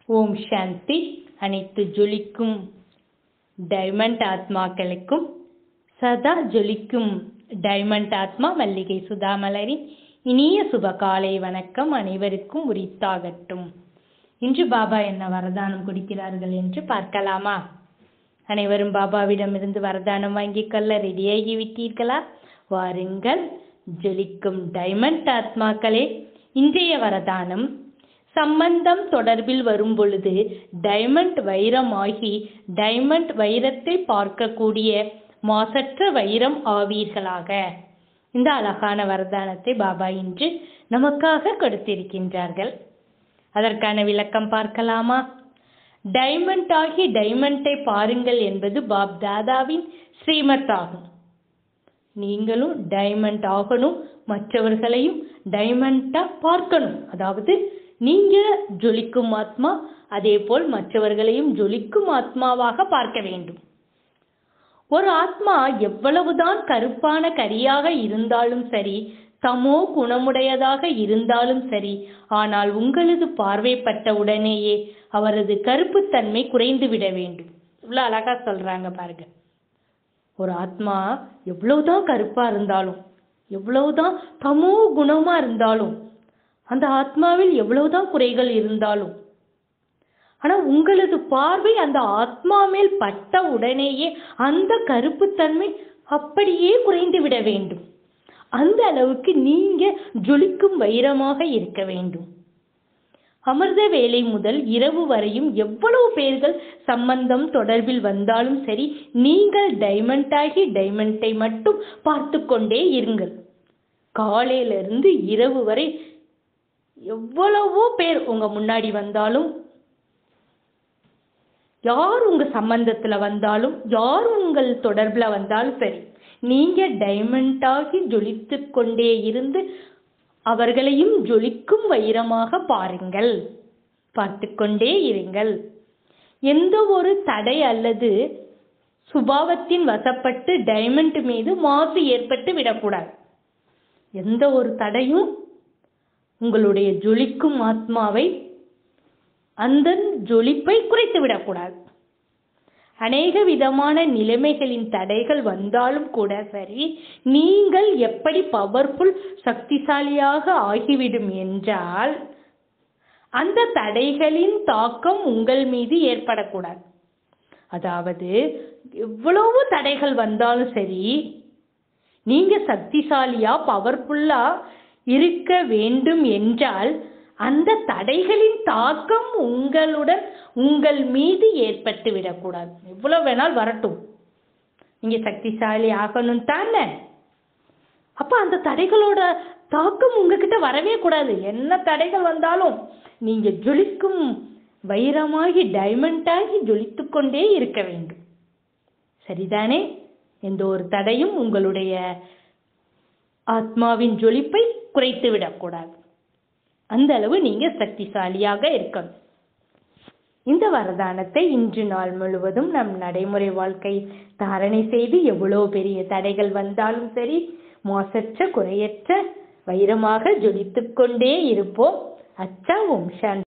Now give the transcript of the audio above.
ஓம் சாந்தி அனைத்து ஜொலிக்கும் டைமண்ட் ஆத்மாக்களுக்கும் சதா ஜொலிக்கும் டைமண்ட் ஆத்மா மல்லிகை சுதாமலரின் இனிய சுப காலை வணக்கம் அனைவருக்கும் உரித்தாகட்டும் இன்று பாபா என்ன வரதானம் கொடுக்கிறார்கள் என்று பார்க்கலாமா அனைவரும் பாபாவிடமிருந்து வரதானம் வாங்கிக் கொள்ள ரெடியாகி விட்டீர்களா வாருங்கள் ஜொலிக்கும் டைமண்ட் ஆத்மாக்களே இன்றைய வரதானம் சம்பந்தம் தொடர்பில் வரும் பொழுது டைமண்ட் வைரமாகி டைமண்ட் வைரத்தை பார்க்கக்கூடிய மாசற்ற வைரம் ஆவீர்களாக இந்த அழகான வரதானத்தை பாபா இன்று நமக்காக கொடுத்திருக்கின்றார்கள் அதற்கான விளக்கம் பார்க்கலாமா டைமண்ட் ஆகி டைமண்டை பாருங்கள் என்பது பாப் தாதாவின் ஸ்ரீமத் ஆகும் நீங்களும் டைமண்ட் ஆகணும் மற்றவர்களையும் டைமண்டா பார்க்கணும் அதாவது நீங்க ஜொலிக்கும் ஆத்மா அதே போல் மற்றவர்களையும் ஜொலிக்கும் ஆத்மாவாக பார்க்க வேண்டும் ஒரு ஆத்மா எவ்வளவுதான் கருப்பான கரியாக இருந்தாலும் சரி தமோ குணமுடையதாக இருந்தாலும் சரி ஆனால் உங்களது பார்வைப்பட்ட உடனேயே அவரது கருப்புத்தன்மை குறைந்து விட வேண்டும் இவ்வளோ அழகா சொல்றாங்க பாருங்க ஒரு ஆத்மா எவ்வளவுதான் கருப்பா இருந்தாலும் எவ்வளவுதான் தமோ குணமா இருந்தாலும் அந்த ஆத்மாவில் எவ்வளவுதான் குறைகள் இருந்தாலும் ஆனா உங்களது பார்வை அந்த ஆத்மா மேல் பட்ட உடனேயே அந்த கருப்புத்தன்மை அப்படியே குறைந்து விட வேண்டும் அந்த அளவுக்கு நீங்க ஜொலிக்கும் வைரமாக இருக்க வேண்டும் அமிர்த வேலை முதல் இரவு வரையும் எவ்வளவு பேர்கள் சம்பந்தம் தொடர்பில் வந்தாலும் சரி நீங்கள் டைமண்ட் ஆகி டைமண்டை மட்டும் பார்த்து கொண்டே இருங்கள் காலையிலிருந்து இரவு வரை எவ்வளவோ பேர் உங்க முன்னாடி வந்தாலும் யார் உங்க சம்பந்தத்துல வந்தாலும் யார் உங்கள் தொடர்புல வந்தாலும் சரி நீங்க டைமண்ட் ஆகி ஜொலித்து கொண்டே இருந்து அவர்களையும் ஜொலிக்கும் வைரமாக பாருங்கள் பார்த்து கொண்டே இருங்கள் எந்த ஒரு தடை அல்லது சுபாவத்தின் வசப்பட்டு டைமண்ட் மீது மாசு ஏற்பட்டு விடக்கூடாது எந்த ஒரு தடையும் உங்களுடைய ஜொலிக்கும் ஆத்மாவை அந்த ஜொலிப்பை குறைத்து விடக்கூடாது அநேக விதமான நிலைமைகளின் தடைகள் வந்தாலும் கூட சரி நீங்கள் எப்படி பவர்ஃபுல் சக்திசாலியாக ஆகிவிடும் என்றால் அந்த தடைகளின் தாக்கம் உங்கள் மீது ஏற்படக்கூடாது அதாவது எவ்வளவு தடைகள் வந்தாலும் சரி நீங்க சக்திசாலியா பவர்ஃபுல்லா இருக்க வேண்டும் என்றால் அந்த தடைகளின் தாக்கம் உங்களுடன் உங்கள் மீது ஏற்பட்டு விடக்கூடாது எவ்வளவு வேணால் வரட்டும் நீங்க சக்திசாலி ஆகணும் தானே அப்ப அந்த தடைகளோட தாக்கம் உங்ககிட்ட வரவே கூடாது என்ன தடைகள் வந்தாலும் நீங்க ஜொலிக்கும் வைரமாகி டைமண்டாகி ஜொலித்து கொண்டே இருக்க வேண்டும் சரிதானே எந்த ஒரு தடையும் உங்களுடைய ஆத்மாவின் ஜொலிப்பை குறைத்து விடக்கூடாது அந்த அளவு நீங்க சக்திசாலியாக இருக்கணும் இந்த வரதானத்தை இன்று நாள் முழுவதும் நம் நடைமுறை வாழ்க்கை தாரணை செய்து எவ்வளவு பெரிய தடைகள் வந்தாலும் சரி மோசற்ற குறையற்ற வைரமாக ஜொலித்துக் கொண்டே இருப்போம் அச்சா ஓம் சாந்தி